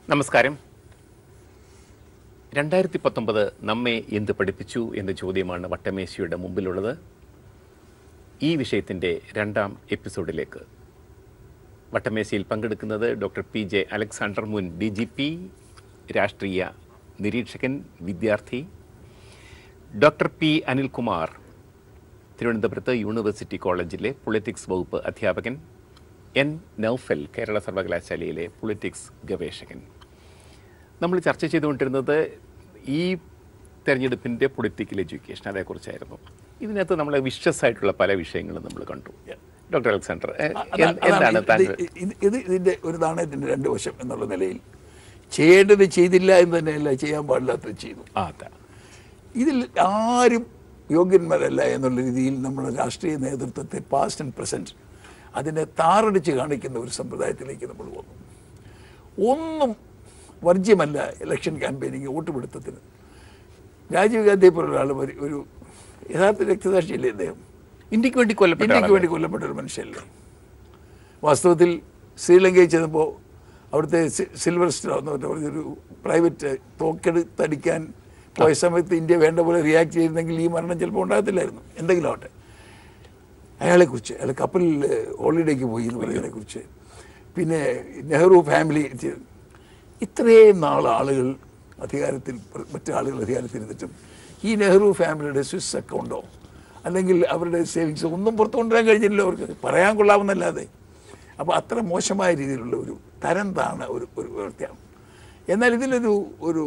നമസ്കാരം രണ്ടായിരത്തി പത്തൊമ്പത് നമ്മെ എന്ത് പഠിപ്പിച്ചു എന്ന ചോദ്യമാണ് വട്ടമേശയുടെ മുമ്പിലുള്ളത് ഈ വിഷയത്തിൻ്റെ രണ്ടാം എപ്പിസോഡിലേക്ക് വട്ടമേശയിൽ പങ്കെടുക്കുന്നത് ഡോക്ടർ പി ജെ അലക്സാണ്ടർ മുൻ ഡി ജി പി രാഷ്ട്രീയ നിരീക്ഷകൻ വിദ്യാർത്ഥി ഡോക്ടർ പി അനിൽകുമാർ തിരുവനന്തപുരത്ത് യൂണിവേഴ്സിറ്റി കോളേജിലെ പൊളിറ്റിക്സ് വകുപ്പ് അധ്യാപകൻ എൻ നൌഫൽ കേരള സർവകലാശാലയിലെ പൊളിറ്റിക്സ് ഗവേഷകൻ നമ്മൾ ചർച്ച ചെയ്തുകൊണ്ടിരുന്നത് ഈ തെരഞ്ഞെടുപ്പിൻ്റെ പൊളിറ്റിക്കൽ എഡ്യൂക്കേഷൻ അതേക്കുറിച്ചായിരുന്നു ഇതിനകത്ത് നമ്മൾ വിശ്വസ് ആയിട്ടുള്ള പല വിഷയങ്ങളും നമ്മൾ കണ്ടു ഡോക്ടർ അലക്സാണ്ടർ എ- അതാണ് എന്ത്- എന്താണ് ഇത് താങ്കൾ ഇത് ഇത് ഇതിന്റെ ഒരു നാണയത്തിന്റെ രണ്ട് വശം എന്നുള്ള നിലയിൽ ചെയ്യേണ്ടത് ചെയ്തില്ല എന്ന് തന്നെയല്ല ചെയ്യാൻ പാടില്ലാത്തത് ചെയ്തു ആ അതാ ഇതിൽ ആരും യോഗ്യന്മാരല്ല എന്നുള്ള രീതിയിൽ നമ്മുടെ രാഷ്ട്രീയ നേതൃത്വത്തെ പാസ്റ്റ് ആൻഡ് പ്രസന്റ് അതിനെ താറടിച്ച് കാണിക്കുന്ന ഒരു സമ്പ്രദായത്തിലേക്ക് നമ്മൾ വന്നു ഒന്നും വർജ്യമല്ല ഇലക്ഷൻ ക്യാമ്പയിനിങ് വോട്ട് പിടുത്തത്തിന് രാജീവ് ഗാന്ധിയെ പോലുള്ള ആൾ ഒരു ഒരു യഥാർത്ഥ രക്തസാക്ഷിയല്ലേ അദ്ദേഹം ഇന്ത്യക്ക് വേണ്ടി കൊല്ലപ്പെട്ട ഇന്ത്യക്ക് ആളല്ലേ? വേണ്ടി കൊല്ലപ്പെട്ട ഒരു മനുഷ്യല്ലേ വാസ്തവത്തിൽ ശ്രീലങ്കയിൽ ചെന്നപ്പോൾ അവിടുത്തെ സി- സിൽവർ സ്റ്റാർ എന്ന് പറഞ്ഞ ഒരു പ്രൈവറ്റ് തോക്കെടുത്തടിക്കാൻ പോയ സമയത്ത് ഇന്ത്യ വേണ്ട പോലെ റിയാക്ട് ചെയ്തിരുന്നെങ്കിൽ ഈ മരണം ചിലപ്പോൾ ഉണ്ടാകത്തില്ലായിരുന്നു എന്തെങ്കിലും ആവട്ടെ അയാളെക്കുറിച്ച് അയാൾ കപ്പലിൽ ഹോളിഡേക്ക് പോയി എന്ന് പറയുന്നതിനെ കുറിച്ച് പിന്നെ നെഹ്റു ഫാമിലി ചെയ്ത് ഇത്രയും നാൾ ആളുകൾ അധികാരത്തിൽ മറ്റു ആളുകൾ അധികാരത്തിൽ ഇരുന്നിട്ടും ഈ നെഹ്റു ഫാമിലിയുടെ സ്വിസ് അക്കൗണ്ടോ അല്ലെങ്കിൽ അവരുടെ സേവിങ്സ് ഒന്നും പുറത്തു കൊണ്ടുവരാൻ കഴിഞ്ഞില്ല അവർക്ക് പറയാൻ കൊള്ളാമെന്നല്ലാതെ അപ്പോൾ അത്ര മോശമായ രീതിയിലുള്ള ഒരു തരം താണ ഒരു ഒരു വ്യവസ്ഥയാണ് എന്നാൽ ഇതിലൊരു ഒരു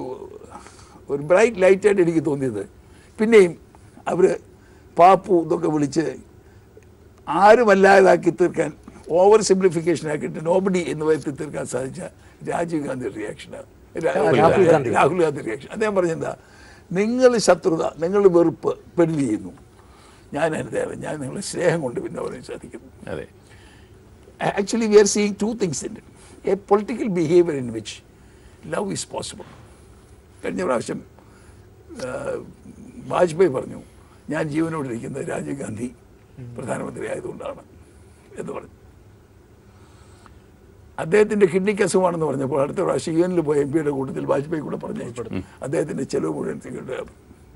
ഒരു ബ്രൈറ്റ് ലൈറ്റായിട്ട് എനിക്ക് തോന്നിയത് പിന്നെയും അവർ പാപ്പു ഇതൊക്കെ വിളിച്ച് ആരുമല്ലാതാക്കി തീർക്കാൻ ഓവർ സിംപ്ലിഫിക്കേഷൻ ആക്കിയിട്ട് നോബഡി എന്ന് വരുത്തി തീർക്കാൻ സാധിച്ച രാജീവ് ഗാന്ധി റിയാക്ഷനാണ് രാഹുൽ ഗാന്ധി. രാഹുൽ ഗാന്ധി റിയാക്ഷൻ അദ്ദേഹം പറഞ്ഞെന്താ നിങ്ങൾ ശത്രുത നിങ്ങൾ വെറുപ്പ് പെടൽ ചെയ്യുന്നു ഞാൻ അതിന് ഞാൻ നിങ്ങളെ സ്നേഹം കൊണ്ട് പിന്നെ പറയാൻ സാധിക്കുന്നു അതെ actually we are seeing two things in it. A political behavior in which love is possible. കഴിഞ്ഞ പ്രാവശ്യം ആ, വാജ്പേയി പറഞ്ഞു ഞാൻ ജീവനോടിരിക്കുന്നത് രാജീവ് ഗാന്ധി പ്രധാനമന്ത്രി ആയതുകൊണ്ടാണ് എന്ന് പറഞ്ഞു അദ്ദേഹത്തിന്റെ കിഡ്നിക്ക് അസുഖമാണെന്ന് പറഞ്ഞപ്പോൾ അടുത്ത പ്രാവശ്യം യു എനിൽ പോയ എം പിയുടെ കൂട്ടത്തിൽ വാജ്പേയി കൂടെ പറഞ്ഞയച്ചു അദ്ദേഹത്തിന്റെ ചെലവ് മുഴുവൻ തികട്ടുകയാണ്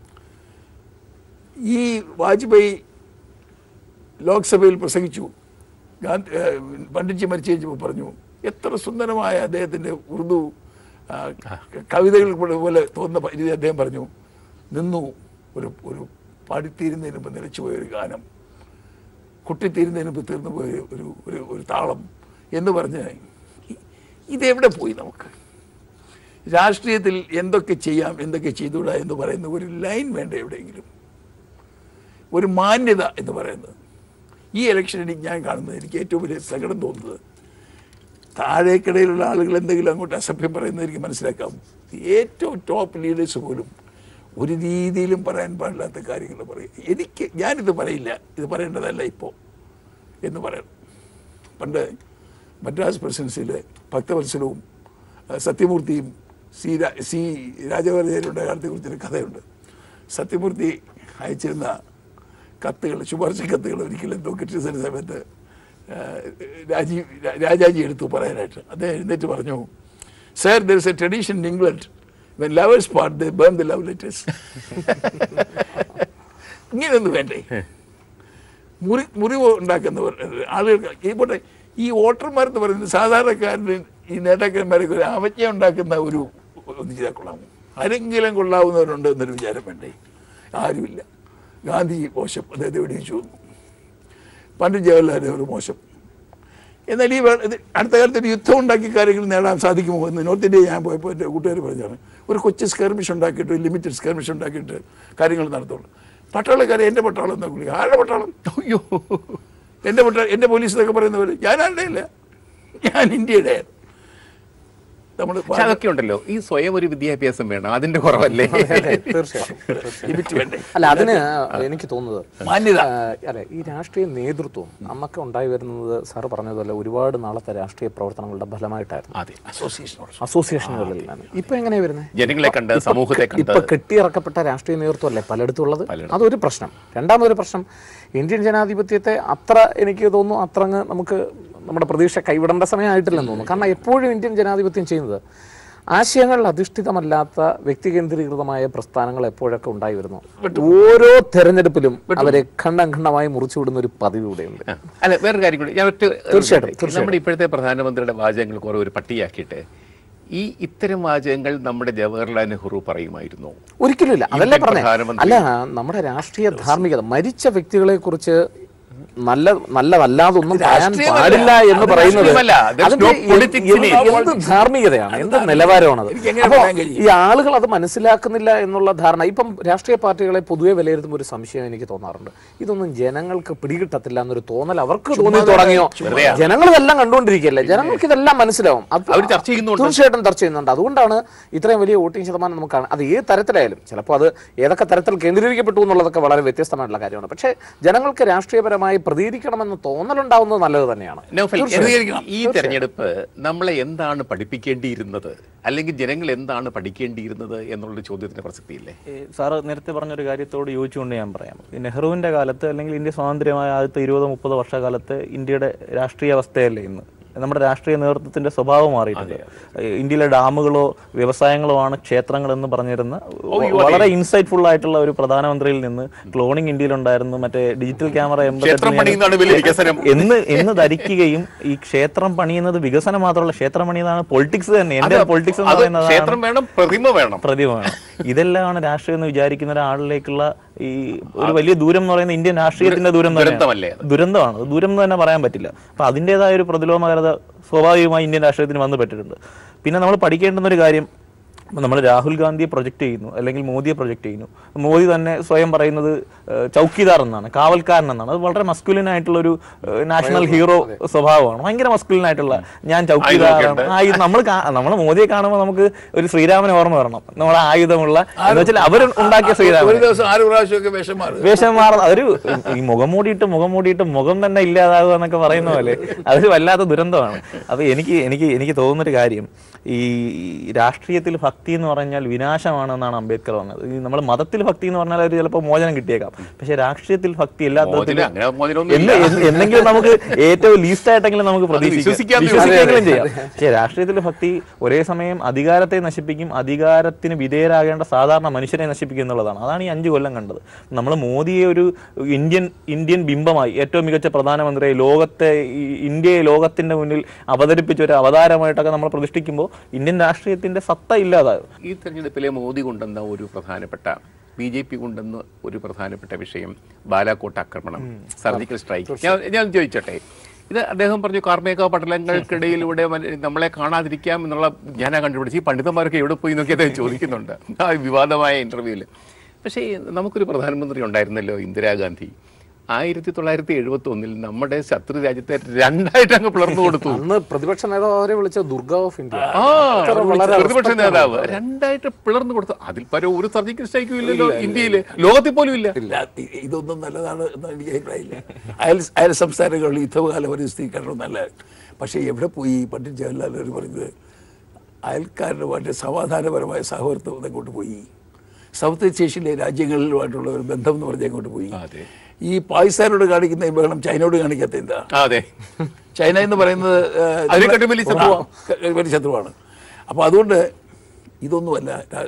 ഈ വാജ്പേയി ലോക്സഭയിൽ പ്രസംഗിച്ചു ഗാന്ധി ഏഹ് പണ്ഡിറ്റ്ജി മരിച്ചു കഴിഞ്ഞപ്പോൾ പറഞ്ഞു എത്ര സുന്ദരമായ അദ്ദേഹത്തിൻ്റെ ഉറുദു ആ, കവിതകൾ പോലെ- പോലെ തോന്നുന്ന രീതി അദ്ദേഹം പറഞ്ഞു നിന്നു ഒരു ഒരു പാടിത്തീരുന്നതിന് മുമ്പ് നിലച്ചുപോയ ഒരു ഗാനം കുട്ടിത്തീരുന്നതിന് മുമ്പ് തീർന്നു പോയ ഒരു ഒരു ഒരു താളം എന്ന് പറഞ്ഞ് ഇ- ഇതെവിടെ പോയി നമുക്ക് രാഷ്ട്രീയത്തിൽ എന്തൊക്കെ ചെയ്യാം എന്തൊക്കെ ചെയ്തുകൂടാ എന്ന് പറയുന്ന ഒരു ലൈൻ വേണ്ട എവിടെയെങ്കിലും ഒരു മാന്യത എന്ന് പറയുന്നത് ഈ ഇലക്ഷനിൽ ഞാൻ കാണുന്നത് എനിക്ക് ഏറ്റവും വലിയ സങ്കടം തോന്നുന്നത് താഴേക്കിടയിലുള്ള ആളുകൾ എന്തെങ്കിലും അങ്ങോട്ട് അസഭ്യം പറയുന്നത് എനിക്ക് മനസ്സിലാക്കാം ഏറ്റവും ടോപ്പ് ലീഡേഴ്സ് പോലും ഒരു രീതിയിലും പറയാൻ പാടില്ലാത്ത കാര്യങ്ങൾ പറയും എനിക്ക് ഞാനിത് പറയില്ല ഇത് പറയേണ്ടതല്ല ഇപ്പോൾ എന്ന് പറയണം പണ്ട് മദ്രാസ് പ്രസിഡൻസിയിലെ ഭക്തവത്സലവും ആ, സത്യമൂർത്തിയും സി രാ സി രാജവർദ്ധയുടെ കാലത്തെക്കുറിച്ചൊരു കഥയുണ്ട് സത്യമൂർത്തി അയച്ചിരുന്ന കത്തുകൾ ശുപാർശ കത്തുകൾ ഒരിക്കലും എന്തോ കിട്ടിയ സമയത്ത് ആ, രാജീവ് രാ- രാജാജി എടുത്തു പറയാനായിട്ട് അദ്ദേഹം എഴുന്നേറ്റ് പറഞ്ഞു sir there is a tradition in England when lovers part they burn the love letters ഇങ്ങനെയൊന്നും വേണ്ടേ മുറി മുറിവ് ഉണ്ടാക്കുന്നവർ ആളുകൾക്ക് ഈ പോട്ടെ ഈ വോട്ടർമാരെന്ന് പറയുന്നത് സാധാരണക്കാരന് ഈ നേതാക്കന്മാരൊക്കെ ഒരു അവജ്ഞ ഉണ്ടാക്കുന്ന ഒരു ഒന്ന് ചെയ്താൽ കൊള്ളാമോ ആരെങ്കിലും കൊള്ളാവുന്നവരുണ്ട് എന്നൊരു വിചാരം വേണ്ടേ ആരുമില്ല ഗാന്ധി മോശം അദ്ദേഹത്തെ വെടിവെച്ചു കൊന്നു പണ്ഡിറ്റ് ജവഹർലാൽ നെഹ്റു മോശം എന്നാൽ ഈ വേ- ഇത് അടുത്ത കാലത്ത് ഒരു യുദ്ധം ഉണ്ടാക്കി കാര്യങ്ങൾ നേടാൻ സാധിക്കുമോ എന്ന് നോർത്ത് ഇന്ത്യയിൽ ഞാൻ പോയപ്പോൾ എൻ്റെ കൂട്ടുകാർ പറഞ്ഞാണ് ഒരു കൊച്ചു സ്കർമിഷ് ഉണ്ടാക്കിയിട്ട് ഒരു ലിമിറ്റഡ് സ്കർമിഷ് ഉണ്ടാക്കിയിട്ട് കാര്യങ്ങൾ നടത്തുള്ളൂ പട്ടാളക്കാരെ എൻ്റെ പട്ടാളം എന്നാ വിളിക്കുക ആരുടെ പട്ടാളം അയ്യോ എൻ്റെ പട്ടാളം എൻ്റെ പോലീസ് എന്നൊക്കെ പറയുന്നവർ ഞാൻ ആരുടെ ഇല്ല ഞാൻ ഇന്ത്യയുടെ നമ്മൾ പക്ഷെ അതൊക്കെ ഉണ്ടല്ലോ ഈ സ്വയം ഒരു വിദ്യാഭ്യാസം വേണം അതിന്റെ കുറവല്ലേ തീർച്ചയായും ലിമിറ്റ് വേണ്ടേ അല്ല അതിന് എനിക്ക് തോന്നുന്നത് മാന്യത ആ, അല്ലെ ഈ രാഷ്ട്രീയ നേതൃത്വം നമുക്ക് ഉണ്ടായി വരുന്നത് സാറ് പറഞ്ഞതുപോലെ ഒരുപാട് നാളത്തെ രാഷ്ട്രീയ പ്രവർത്തനങ്ങളുടെ ഫലമായിട്ടായിരുന്നു അതെ അസോസിയേഷനോട് അസോസിയേഷനുകളിലാണ് ഇപ്പൊ എങ്ങനെയാ വരുന്നത് ജനങ്ങളെ കണ്ട് സമൂഹത്തെ കണ്ട് ഇപ്പൊ കെട്ടിയിറക്കപ്പെട്ട രാഷ്ട്രീയ നേതൃത്വം അല്ലേ പലയിടത്തുള്ളത് അതൊരു പ്രശ്നം രണ്ടാമതൊരു പ്രശ്നം ഇന്ത്യൻ ജനാധിപത്യത്തെ അത്ര എനിക്ക് തോന്നുന്നു അത്ര അങ്ങ് നമുക്ക് നമ്മുടെ പ്രതീക്ഷ കൈവിടേണ്ട സമയമായിട്ടില്ലെന്ന് തോന്നുന്നു കാരണം എപ്പോഴും ഇന്ത്യൻ ജനാധിപത്യം ചെയ്യുന്നത് ആശയങ്ങളിൽ അധിഷ്ഠിതമല്ലാത്ത വ്യക്തികേന്ദ്രീകൃതമായ പ്രസ്ഥാനങ്ങൾ എപ്പോഴൊക്കെ ഉണ്ടായി വരുന്നു ഓരോ തെരഞ്ഞെടുപ്പിലും അവരെ ഖണ്ഡം ഖണ്ഡമായി മുറിച്ചുവിടുന്ന ഒരു പതിവ് ഇവിടെയുണ്ട് ആ. അല്ല വേറൊരു കാര്യം കൂടി ഞാൻ ഒറ്റ തീർച്ചയായിട്ടും, നമ്മുടെ ഇപ്പോഴത്തെ പ്രധാനമന്ത്രിയുടെ വാചകങ്ങൾ കുറെ ഒരു പട്ടിയാക്കിയിട്ട് ഈ ഇത്തരം വാചകങ്ങൾ നമ്മുടെ ജവഹർലാൽ നെഹ്റു പറയുമായിരുന്നു ഒരിക്കലും ഇല്ല അതല്ലേ ഇന്ത്യൻ പറഞ്ഞേ പ്രധാനമന്ത്രി- അല്ല നമ്മുടെ രാഷ്ട്രീയ ധാർമ്മികത മരിച്ച വ്യക്തികളെ കുറിച്ച് നല്ല നല്ലതല്ലാതൊന്നും പറയാൻ രാഷ്ട്രീയമല്ല. പാടില്ല എന്ന് അത് പറയുന്നത് രാഷ്ട്രീയമല്ല. There's അതിന്റെ no എന്ത് politics in it. എന്ത് ധാർമ്മികതയാണ് എന്ത് നിലവാരമാണത് എനിക്ക് എങ്ങനെ അപ്പോ പറയാൻ കഴിയും? ഈ ആളുകൾ അത് മനസ്സിലാക്കുന്നില്ല എന്നുള്ള ധാരണ ഇപ്പം രാഷ്ട്രീയ പാർട്ടികളെ പൊതുവെ വിലയിരുത്തുമ്പോൾ ഒരു സംശയം എനിക്ക് തോന്നാറുണ്ട് ഇതൊന്നും ജനങ്ങൾക്ക് പിടികിട്ടത്തില്ല എന്നൊരു തോന്നൽ അവർക്ക് തോന്നി തുടങ്ങിയോ ജനങ്ങൾ ഇതെല്ലാം കണ്ടുകൊണ്ടിരിക്കുകയല്ലേ ജനങ്ങൾക്ക് ഇതെല്ലാം മനസ്സിലാവും അത് അവര് ചർച്ച ചെയ്യുന്നുണ്ട്. തീർച്ചയായിട്ടും ചർച്ച ചെയ്യുന്നുണ്ട് അതുകൊണ്ടാണ് ഇത്രയും വലിയ വോട്ടിംഗ് ശതമാനം നമുക്ക് കാണാം അത് ഏത് തരത്തിലായാലും ചിലപ്പോൾ അത് ഏതൊക്കെ തരത്തിൽ കേന്ദ്രീകരിക്കപ്പെട്ടു എന്നുള്ളതൊക്കെ വളരെ വ്യത്യസ്തമായിട്ടുള്ള കാര്യമാണ് പക്ഷേ ജനങ്ങൾക്ക് രാഷ്ട്രീയപരമായി പ്രതികരിക്കണമെന്ന് തോന്നലുണ്ടാവുന്നത് നല്ലത് തന്നെയാണ് നൗഫൽ, പ്രതികരിക്കണം. ഈ തെരഞ്ഞെടുപ്പ് നമ്മളെ എന്താണ് പഠിപ്പിക്കേണ്ടിയിരുന്നത് അല്ലെങ്കിൽ ജനങ്ങൾ എന്താണ് പഠിക്കേണ്ടിയിരുന്നത് എന്നുള്ളൊരു ചോദ്യത്തിന് പ്രസക്തിയില്ലേ ഈ സാറ് നേരത്തെ പറഞ്ഞൊരു കാര്യത്തോട് യോജിച്ചുകൊണ്ട് ഞാൻ പറയാം ഈ നെഹ്റുവിന്റെ കാലത്ത് അല്ലെങ്കിൽ ഇന്ത്യ സ്വാതന്ത്ര്യമായ ആദ്യത്തെ ഇരുപത് മുപ്പത് വർഷക്കാലത്ത് ഇന്ത്യയുടെ രാഷ്ട്രീയ അവസ്ഥയല്ലേ ഇന്ന് നമ്മുടെ രാഷ്ട്രീയ നേതൃത്വത്തിന്റെ സ്വഭാവം മാറിയിട്ടുണ്ട് ഈ ഇന്ത്യയിലെ ഡാമുകളോ വ്യവസായങ്ങളോ ആണ് ക്ഷേത്രങ്ങൾ എന്ന് പറഞ്ഞിരുന്ന വളരെ ഇൻസൈറ്റ്ഫുൾ ആയിട്ടുള്ള ഒരു പ്രധാനമന്ത്രിയിൽ നിന്ന് ക്ലോണിംഗ് ഇന്ത്യയിലുണ്ടായിരുന്നു മറ്റേ ഡിജിറ്റൽ ക്യാമറ ക്ഷേത്രം പണിയുന്നതാണ് വലിയ വികസനം എന്ന് എന്ന് ധരിക്കുകയും ഈ ക്ഷേത്രം പണിയുന്നത് വികസനം മാത്രമല്ല ക്ഷേത്രം പണിയുന്നതാണ് പൊളിറ്റിക്സ് തന്നെ എന്റെ പൊളിറ്റിക്സ് എന്ന് അത് പറയുന്നത് ക്ഷേത്രം വേണം പ്രതിമ വേണം പ്രതിമയാണ് ഇതെല്ലാമാണ് രാഷ്ട്രീയം എന്ന് വിചാരിക്കുന്ന ഒരാളിലേക്കുള്ള ഈ ഒരു വലിയ ദൂരം എന്ന് പറയുന്നത് ഇന്ത്യൻ രാഷ്ട്രീയത്തിന്റെ ദൂരം തന്നെയാണ്. ദുരന്തമല്ലേ അത്? ദുരന്തമാണ് അത് ദൂരം എന്ന് തന്നെ പറയാൻ പറ്റില്ല അപ്പൊ അതിൻ്റെതായ ഒരു പ്രതിലോമകരത സ്വാഭാവികമായി ഇന്ത്യൻ രാഷ്ട്രീയത്തിന് വന്നു പെട്ടിട്ടുണ്ട് പിന്നെ നമ്മൾ പഠിക്കേണ്ടുന്ന ഒരു കാര്യം നമ്മൾ രാഹുൽ ഗാന്ധിയെ പ്രൊജക്ട് ചെയ്യുന്നു അല്ലെങ്കിൽ മോദിയെ പ്രൊജക്ട് ചെയ്യുന്നു മോദി തന്നെ സ്വയം പറയുന്നത് ഏഹ്, ചൗക്കിദാർ എന്നാണ് കാവൽക്കാരൻ എന്നാണ് അത് വളരെ മസ്കുലിൻ ആയിട്ടുള്ള ഒരു നാഷണൽ ഹീറോ സ്വഭാവമാണ് ഭയങ്കര മസ്കുലിൻ ആയിട്ടുള്ള ഞാൻ ചൗക്കിദാറാണ് ആ ഇത് നമ്മൾ നമ്മൾ മോദിയെ കാണുമ്പോൾ നമുക്ക് ഒരു ശ്രീരാമനെ ഓർമ്മ വരണം നമ്മുടെ ആയുധമുള്ള എന്ന് വെച്ചാൽ അവർ ഉണ്ടാക്കിയ ഒരു ശ്രീരാമൻ ദിവസം ആറ് പ്രാവശ്യമൊക്കെ വേഷം മാറും വേഷം മാറുന്ന അതൊരു ഈ മുഖം മൂടിയിട്ട് മുഖം മൂടിയിട്ട് മുഖം തന്നെ ഇല്ലാതാകുക എന്നൊക്കെ പറയുന്ന പോലെ അതൊരു വല്ലാത്ത ദുരന്തമാണ് അപ്പൊ എനിക്ക് എനിക്ക് എനിക്ക് തോന്നുന്നൊരു കാര്യം ഈ രാഷ്ട്രീയത്തിൽ ഭക്തി എന്ന് പറഞ്ഞാൽ വിനാശമാണെന്നാണ് അംബേദ്കർ പറഞ്ഞത് ഈ നമ്മൾ മതത്തിൽ ഭക്തി എന്ന് പറഞ്ഞാൽ ഒരു ചിലപ്പോൾ മോചനം കിട്ടിയേക്കാം പക്ഷെ രാഷ്ട്രീയത്തിൽ ഭക്തി എല്ലാ മോചനം, തരത്തിലും അങ്ങനെ മോചനമൊന്നും എന്ന് ഇല്ല. എന്ന് എന്തെങ്കിലും നമുക്ക് ഏറ്റവും ലീസ്റ്റ് ആയിട്ടെങ്കിലും നമുക്ക് പ്രതീക്ഷിക്കാം വിശ്വസിക്കാന്നേ ഉള്ളൂ. വിശ്വസിക്കെങ്കിലും ചെയ്യാം പക്ഷേ രാഷ്ട്രീയത്തിൽ ഭക്തി ഒരേ സമയം അധികാരത്തെ നശിപ്പിക്കും അധികാരത്തിന് വിധേയരാകേണ്ട സാധാരണ മനുഷ്യരെ നശിപ്പിക്കും എന്നുള്ളതാണ് അതാണ് ഈ അഞ്ചു കൊല്ലം കണ്ടത് നമ്മൾ മോദിയെ ഒരു ഇന്ത്യൻ ഇന്ത്യൻ ബിംബമായി ഏറ്റവും മികച്ച പ്രധാനമന്ത്രിയെ ലോകത്തെ ഈ ഇന്ത്യയെ ലോകത്തിന്റെ മുന്നിൽ അവതരിപ്പിച്ച ഒരു അവതാരമായിട്ടൊക്കെ നമ്മൾ പ്രതിഷ്ഠിക്കുമ്പോൾ ഇന്ത്യൻ രാഷ്ട്രീയത്തിന്റെ സത്ത ഇല്ലാതാകും ഈ തെരഞ്ഞെടുപ്പിലെ മോദി കൊണ്ടുവന്ന ഒരു പ്രധാനപ്പെട്ട ബി ജെ പി കൊണ്ടുവന്ന ഒരു പ്രധാനപ്പെട്ട വിഷയം ബാലാക്കോട്ട് ആക്രമണം സർജിക്കൽ സ്ട്രൈക്ക് ഞാൻ ഞാൻ ചോദിച്ചോട്ടെ ഇത് അദ്ദേഹം പറഞ്ഞു കാർമേക പടലങ്ങൾക്കിടയിലൂടെ മന- നമ്മളെ കാണാതിരിക്കാം എന്നുള്ള ഞാനാ കണ്ടുപിടിച്ച് ഈ പണ്ഡിതന്മാരൊക്കെ എവിടെ പോയി എന്നൊക്കെ അദ്ദേഹം ചോദിക്കുന്നുണ്ട് ആ വിവാദമായ ഇന്റർവ്യൂവിൽ പക്ഷേ നമുക്കൊരു പ്രധാനമന്ത്രി ഉണ്ടായിരുന്നല്ലോ ഇന്ദിരാഗാന്ധി ആയിരത്തി തൊള്ളായിരത്തി എഴുപത്തി ഒന്നിൽ നമ്മുടെ ശത്രു രാജ്യത്തെ രണ്ടായിട്ട് അങ്ങ് പിളർന്നു കൊടുത്തു അന്ന് പ്രതിപക്ഷ നേതാവ് അവരെ വിളിച്ച ദുർഗ ഓഫ് ഇന്ത്യ ആ അത്ര വളരെ പ്രതിപക്ഷ respect നേതാവ് രണ്ടായിട്ട് പിളർന്നു കൊടുത്തു അതിൽ പരം ഒരു സർജിക്കൽ സ്ട്രൈക്കും ഇല്ലല്ലോ ഇന്ത്യയിൽ ലോകത്തിൽ പോലും ഇല്ല ഇല്ല ഇ- ഇതൊന്നും നല്ലതാണ് എന്ന് എനിക്ക് അഭിപ്രായമില്ല അയൽ അയൽ സംസ്ഥാനങ്ങളിൽ യുദ്ധകാല പരിസ്ഥിതിക്കണം നല്ല പക്ഷേ എവിടെ പോയി പണ്ഡിറ്റ് ജവഹർലാൽ നെഹ്റു പറഞ്ഞത് അയൽക്കാരുമായിട്ട് സമാധാനപരമായ സഹവർത്തം അങ്ങോട്ട് പോയി സൗത്ത് ഈസ്റ്റ് ഏഷ്യയിലെ രാജ്യങ്ങളുമായിട്ടുള്ള ഒരു ബന്ധം എന്ന് പറഞ്ഞ് അങ്ങോട്ട് പോയി അതെ. ഈ പാകിസ്ഥാനോട് കാണിക്കുന്ന ഈ ബഹളം ചൈനയോട് കാണിക്കാത്ത എന്താ ആ, അതെ ചൈന എന്ന് പറയുന്നത് ഏഹ്, അതിനെക്കാട്ടും വലിയ ശത്രുവാ. ആ, വലിയ ശത്രുവാണ് അപ്പോൾ അതുകൊണ്ട് ഇതൊന്നുമല്ല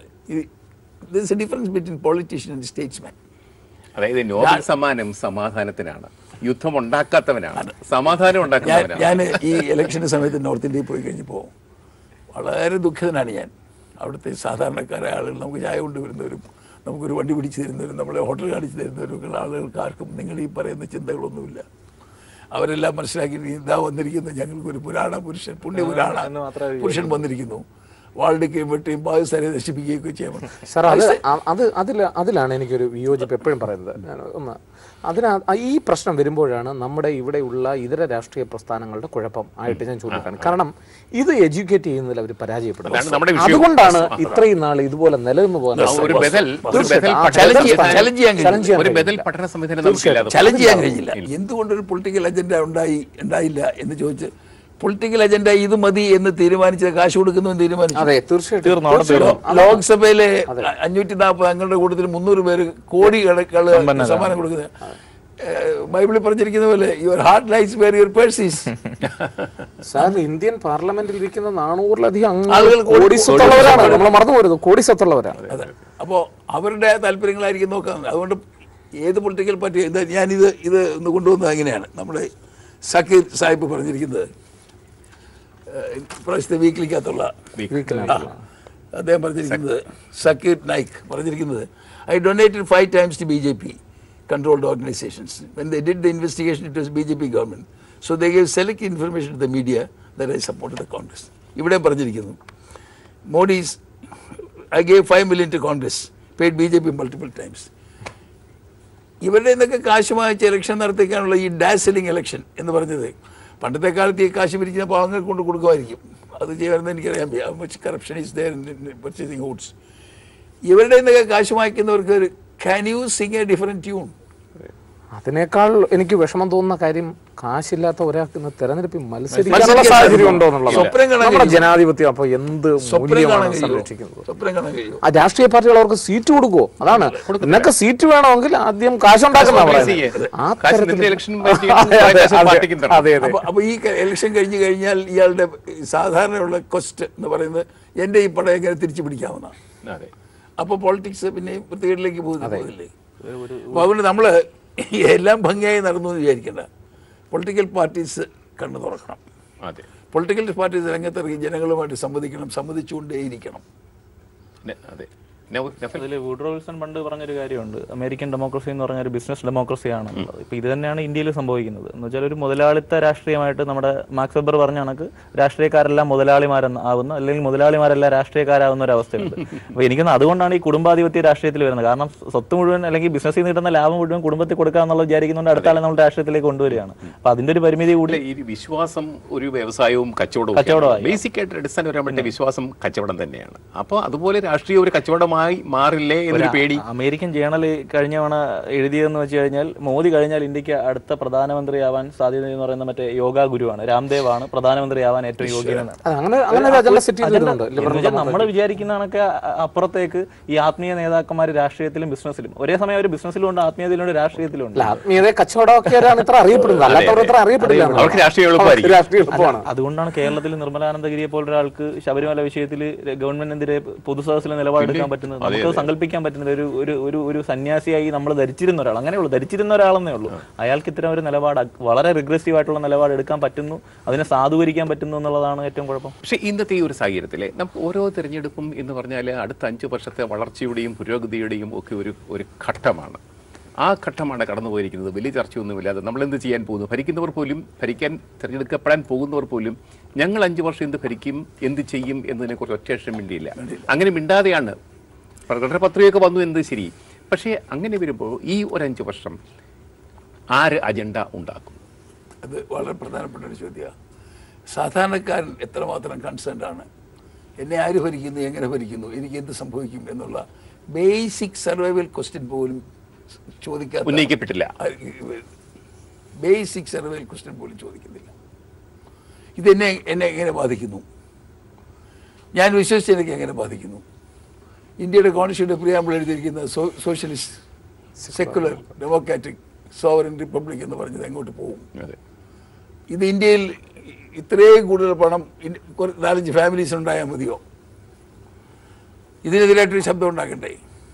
this a difference between politician and statesman അതായത് നോബൽ സമ്മാനം സമാധാനത്തിനാണ് യുദ്ധം ഉണ്ടാക്കാത്തവനാണ് സമാധാനം ഞാൻ ഉണ്ടാക്കുന്നവനാണ് ഞാൻ ഈ ഇലക്ഷൻ്റെ സമയത്ത് നോർത്ത് ഇന്ത്യയിൽ പോയി കഴിഞ്ഞപ്പോൾ വളരെ ദുഃഖിതനാണ് ഞാൻ അവിടുത്തെ സാധാരണക്കാരായ ആളുകൾ നമുക്ക് ചായ കൊണ്ടുവരുന്നവരും നമുക്കൊരു വണ്ടി പിടിച്ചു തരുന്നവരും നമ്മളെ ഹോട്ടൽ കാണിച്ചു തരുന്നവരും ഒക്കെ ആളുകൾക്ക് ആർക്കും നിങ്ങൾ ഈ പറയുന്ന ചിന്തകളൊന്നുമില്ല അവരെല്ലാം മനസ്സിലാക്കി ഇതാ വന്നിരിക്കുന്നത് ഞങ്ങൾക്കൊരു പുരാണ പുരുഷൻ പുണ്യപുരാണ പുരുഷൻ വന്നിരിക്കുന്നു വാൾഡിക്കുകയും വെട്ടുകയും പാകിസ്ഥാനെ നശിപ്പിക്കുകയും ഒക്കെ ചെയ്യാൻ സാർ അത് അ- അത് അതിൽ അതിലാണ് എനിക്കൊരു വിയോജിപ്പ് എപ്പോഴും പറയുന്നത് ഞാൻ ഒന്ന് അതിനാ ഈ പ്രശ്നം വരുമ്പോഴാണ് നമ്മുടെ ഇവിടെയുള്ള ഇതര രാഷ്ട്രീയ പ്രസ്ഥാനങ്ങളുടെ കുഴപ്പം ആയിട്ട് ഞാൻ ചൂണ്ടിക്കാണ് കാരണം ഇത് എഡ്യൂക്കേറ്റ് ചെയ്യുന്നതിൽ അവർ അതാണ് നമ്മുടെ പരാജയപ്പെടുന്നത് വിഷയം. അതുകൊണ്ടാണ് ഇത്രയും നാൾ ഇതുപോലെ നിലനിന്ന് പോകാൻ ആ, ഒരു ബദൽ ഒരു ബദൽ തീർച്ചയായിട്ടും. ആ പഠന challenge ചെയ്യാൻ- സംവിധാനം- challenge ചെയ്യാൻ കഴിയും. challenge ചെയ്യാൻ ഒരു ബദൽ കഴിയില്ല. പഠന സംവിധാനം നമുക്കില്ലാതെ ചലഞ്ച് ചെയ്യാൻ കഴിഞ്ഞില്ല എന്തുകൊണ്ടൊരു പൊളിറ്റിക്കൽ അജണ്ട ഉണ്ടായി ഉണ്ടായില്ല എന്ന് ചോദിച്ച് പൊളിറ്റിക്കൽ അജണ്ട ഇത് മതി എന്ന് തീരുമാനിച്ചത് കാശ് കൊടുക്കുന്നവൻ തീരുമാനിച്ചു അതെ തീർച്ചയായിട്ടും തീർന്നു അവിടെ തീർന്നു ലോക്സഭയിലെ അഞ്ഞൂറ്റി നാൽപ്പത് അംഗങ്ങളുടെ കൂട്ടത്തിൽ മുന്നൂറ് പേര് കോടി കണക്കുള്ള സമ്മാനം കൊടുക്കുന്നത് ബൈബിളിൽ പറഞ്ഞിരിക്കുന്ന പോലെ your heart lies where your purses sir Indian പാർലമെന്റിൽ ഇരിക്കുന്ന നാനൂറിലധികം ആളുകൾ ആളുകൾ കോടി- കോടി സ്വത്തുള്ളവരാണ് നമ്മൾ മറന്നു പോരുത് കോടി സ്വത്തുള്ളവരാണ് അതെ അപ്പോൾ അവരുടെ താല്പര്യങ്ങളായിരിക്കും നോക്കുന്നത് അതുകൊണ്ട് ഏത് പൊളിറ്റിക്കൽ പാർട്ടി ഇത് ഞാനിത് ഇത് ഒന്ന് കൊണ്ടുവന്നത് അങ്ങനെയാണ് നമ്മുടെ സക്കീർ സാഹിബ് പറഞ്ഞിരിക്കുന്നത് ഏഹ്, ഇപ്രാവശ്യത്തെ വീക്കിലിക്കകത്തുള്ള ആ, അദ്ദേഹം പറഞ്ഞിരിക്കുന്നത് സക്കീർ നായിക് പറഞ്ഞിരിക്കുന്നത് I donated five times to B J P controlled organisations when they did the investigation it was B J P government so they gave select information to the media that I support the Congress ഇവിടെ പറഞ്ഞിരിക്കുന്നു Modi's I gave five million to Congress paid B J P multiple times ഇവരുടെ നിന്നൊക്കെ കാശ് വാങ്ങിച്ച് election നടത്തിക്കാനുള്ള ഈ ഡാസിലിംഗ് election എന്ന് പറഞ്ഞത് പണ്ടത്തെ കാലത്ത് ഈ കാശ് പിരിക്കുന്ന പാവങ്ങൾ കൊണ്ട് കൊടുക്കുമായിരിക്കും അത് ചെയ്യുമെന്ന് എനിക്കറിയാൻ much corruption is there purchasing ഹൂട്ട്സ് ഇവരുടെ നിന്നൊക്കെ കാശ് വാങ്ങിക്കുന്നവർക്ക് ഒരു can you sing a different tune അതിനേക്കാൾ എനിക്ക് വിഷമം തോന്നുന്ന കാര്യം കാശില്ലാത്ത ഒരാൾക്ക് ഇന്ന് തെരഞ്ഞെടുപ്പിൽ മത്സരിക്കാനുള്ള മത്സരിക്കാൻ സാഹചര്യം ഉണ്ടോ എന്നുള്ളത് സ്വപ്നം കാണാൻ നമ്മുടെ കഴിയുമോ? ജനാധിപത്യം അപ്പൊ എന്ത് സ്വപ്നം മൂല്യമാണ് കാണാൻ കഴിയുമോ സംരക്ഷിക്കുന്നത് സ്വപ്നം കാണാൻ കഴിയുമോ ആ രാഷ്ട്രീയ പാർട്ടികൾ അവർക്ക് സീറ്റ് കൊടുക്കുവോ അതാണ് നിനക്ക് സീറ്റ് വേണമെങ്കിൽ ആദ്യം കാശുണ്ടാക്കുന്ന ആ കാശ് തരത്തിൽ നിന്റെ election അതെ, കാശ് അതെ, പാർട്ടിക്കും തരണം. അതെ അതെ അപ്പൊ അപ്പൊ ഈ ഇലക്ഷൻ കഴിഞ്ഞ് കഴിഞ്ഞാൽ ഇയാളുടെ സാധാരണയുള്ള ക്വസ്റ്റ് എന്ന് പറയുന്നത് എൻ്റെ ഈ പടം എങ്ങനെ തിരിച്ചു പിടിക്കാവുന്നതാണ് അതെ അപ്പോൾ പൊളിറ്റിക്സ് പിന്നെ വൃത്തികേടിലേക്ക് പോകുന്നില്ലേ അപ്പോൾ അതുകൊണ്ട് നമ്മൾ എല്ലാം ഭംഗിയായി നടന്നു എന്ന് വിചാരിക്കേണ്ട പൊളിറ്റിക്കൽ പാർട്ടീസ് കണ്ണു തുറക്കണം അതെ പൊളിറ്റിക്കൽ പാർട്ടീസ് രംഗത്തിറങ്ങി ജനങ്ങളുമായിട്ട് സംവദിക്കണം സംവദിച്ചുകൊണ്ടേയിരിക്കണം നെ- അതെ നൗ- നഫൽ, അതിൽ വൂഡ്രോ വിൽസൺ പണ്ട് പറഞ്ഞൊരു കാര്യമുണ്ട് അമേരിക്കൻ ഡെമോക്രസി എന്ന് പറഞ്ഞ ഒരു ബിസിനസ് ഡെമോക്രസിയാണ് എന്നുള്ളത് ഇപ്പൊ ഇത് തന്നെയാണ് ഇന്ത്യയിൽ സംഭവിക്കുന്നത് എന്ന് വെച്ചാൽ ഒരു മുതലാളിത്ത രാഷ്ട്രീയമായിട്ട് നമ്മുടെ മാക്സ് വെബർ പറഞ്ഞ കണക്ക് രാഷ്ട്രീയക്കാരെല്ലാം മുതലാളിമാരെന്ന് ആവുന്ന അല്ലെങ്കിൽ മുതലാളിമാരെല്ലാം രാഷ്ട്രീയക്കാരാവുന്ന ഒരു അവസ്ഥയുണ്ട് അപ്പൊ എനിക്കൊന്ന് അതുകൊണ്ടാണ് ഈ കുടുംബാധിപത്യ രാഷ്ട്രീയത്തിൽ വരുന്നത് കാരണം സ്വത്ത് മുഴുവൻ അല്ലെങ്കിൽ ബിസിനസ്സിൽ നിന്ന് കിട്ടുന്ന ലാഭം മുഴുവൻ കുടുംബത്തിൽ കൊടുക്കുക എന്നുള്ളത് വിചാരിക്കുന്നതുകൊണ്ട് അടുത്ത ആളെ നമ്മൾ രാഷ്ട്രീയത്തിലേക്ക് കൊണ്ടുവരികയാണ് അപ്പൊ അതിന്റെ ഒരു പരിമിതി കൂടി ഈ വിശ്വാസം ഒരു വ്യവസായവും കച്ചവടവും കച്ചവടമായി. ബേസിക് ആയിട്ട് അടിസ്ഥാനപരമായിട്ട് വിശ്വാസം കച്ചവടം തന്നെയാണ് അപ്പോൾ അതുപോലെ രാഷ്ട്രീയം ഒരു കച്ചവടമായി മാറില്ലേ എന്നൊരു പേടി അമേരിക്കൻ ജേണൽ കഴിഞ്ഞ തവണ എഴുതിയതെന്ന് വെച്ച് കഴിഞ്ഞാൽ മോദി കഴിഞ്ഞാൽ ഇന്ത്യക്ക് അടുത്ത പ്രധാനമന്ത്രിയാവാൻ സാധ്യത എന്ന് പറയുന്ന മറ്റേ യോഗ ഗുരുവാണ് രാംദേവ് ആണ് പ്രധാനമന്ത്രിയാവാൻ ഏറ്റവും യോഗ്യനെന്നാണ് അത് അങ്ങനെ അങ്ങനെ ഒരു അജണ്ട സെറ്റ് ചെയ്തിരുന്നുണ്ട് ലിബറൽ നമ്മൾ വിചാരിക്കുന്ന കണക്ക് അ- അപ്പുറത്തേക്ക് ഈ ആത്മീയ നേതാക്കന്മാർ രാഷ്ട്രീയത്തിലും ബിസിനസ്സിലും ഒരേ സമയം ഒരു ബിസിനസ്സിലും ഉണ്ട് ആത്മീയതയിലുണ്ട് രാഷ്ട്രീയത്തിലും ഉണ്ട് അല്ല ആത്മീയത കച്ചവടമൊക്കെയാണ് ഇത്ര അറിയപ്പെടുന്നത് അല്ലാത്തവർ ഇത്ര അറിയപ്പെടില്ല എന്നാണ്. അവർക്ക് രാഷ്ട്രീയം എളുപ്പമായിരിക്കും. അവർക്ക് രാഷ്ട്രീയം എളുപ്പമാണ് അതുകൊണ്ടാണ് കേരളത്തിൽ നിർമ്മലാനന്ദഗിരിയെ പോലെ ഒരാൾക്ക് ശബരിമല വിഷയത്തിൽ ഗവൺമെന്റിനെതിരെ പൊതുസദസ്സിലെ നിലപാടെടുക്കാൻ പറ്റുന്നത് നമുക്ക് സങ്കല്പിക്കാൻ പറ്റുന്നത് ഒരു ഒരു ഒരു ഒരു സന്യാസിയായി നമ്മൾ ധരിച്ചിരുന്ന ഒരാൾ അങ്ങനെയുള്ളൂ ധരിച്ചിരുന്ന ഒരാളെന്നേ ഉള്ളൂ അയാൾക്ക് ഇത്തരം ഒരു നിലപാട് അ- വളരെ റിഗ്രസീവ് ആയിട്ടുള്ള നിലപാട് എടുക്കാൻ പറ്റുന്നു അതിനെ സാധൂകരിക്കാൻ പറ്റുന്നു എന്നുള്ളതാണ് ഏറ്റവും കുഴപ്പം പക്ഷേ ഇന്നത്തെ ഈ ഒരു സാഹചര്യത്തിൽ നമുക്ക് ഓരോ തിരഞ്ഞെടുപ്പും എന്ന് പറഞ്ഞാൽ അടുത്ത അഞ്ച് വർഷത്തെ വളർച്ചയുടെയും പുരോഗതിയുടെയും ഒക്കെ ഒരു ഒരു ഘട്ടമാണ് ആ ഘട്ടമാണ് കടന്നു പോയിരിക്കുന്നത് വലിയ ചർച്ചയൊന്നുമില്ലാതെ നമ്മൾ എന്ത് ചെയ്യാൻ പോകുന്നു ഭരിക്കുന്നവർ പോലും ഭരിക്കാൻ തിരഞ്ഞെടുക്കപ്പെടാൻ പോകുന്നവർ പോലും ഞങ്ങൾ അഞ്ച് വർഷം എന്ത് ഭരിക്കും എന്ത് ചെയ്യും എന്നതിനെക്കുറിച്ച് ഒറ്റയക്ഷം മിണ്ടിയില്ല അങ്ങനെ മിണ്ടാതെയാണ് പ്രകടന പത്രികയൊക്കെ വന്നു എന്ത് ശരി പക്ഷേ അങ്ങനെ വരുമ്പോൾ ഈ ഒരു അഞ്ച് വർഷം ആര് അജണ്ട ഉണ്ടാക്കും അത് വളരെ പ്രധാനപ്പെട്ട ഒരു ചോദ്യമാണ് സാധാരണക്കാരൻ എത്രമാത്രം കൺസേൺഡ് ആണ് എന്നെ ആര് ഭരിക്കുന്നു എങ്ങനെ ഭരിക്കുന്നു എനിക്ക് എന്ത് സംഭവിക്കും എന്നുള്ള ബേസിക് സർവൈവൽ ക്വസ്റ്റ്യൻ പോലും ചോദിക്കാത്ത ഉന്നയിക്കപ്പെട്ടില്ല ബേസിക് സർവൈവൽ ക്വസ്റ്റ്യൻ പോലും ചോദിക്കുന്നില്ല ഇതെന്നെ എന്നെ എങ്ങനെ ബാധിക്കുന്നു ഞാൻ വിശ്വസിച്ച് എനിക്ക് എങ്ങനെ ബാധിക്കുന്നു ഇന്ത്യയുടെ കോൺസ്റ്റിറ്റ്യൂട്ട് പ്രിയാമ്പിൾ എഴുതിയിരിക്കുന്ന so socialist secular democratic sovereign republic എന്ന് പറഞ്ഞത് എങ്ങോട്ട് പോകും അതെ ഇത് ഇന്ത്യയിൽ ഇത്രയും കൂടുതൽ പണം ഇൻ- കുറ- നാലഞ്ച് ഫാമിലീസ് ഉണ്ടായാൽ മതിയോ ഇതിനെതിരായിട്ടൊരു ശബ്ദം ഉണ്ടാക്കണ്ടേ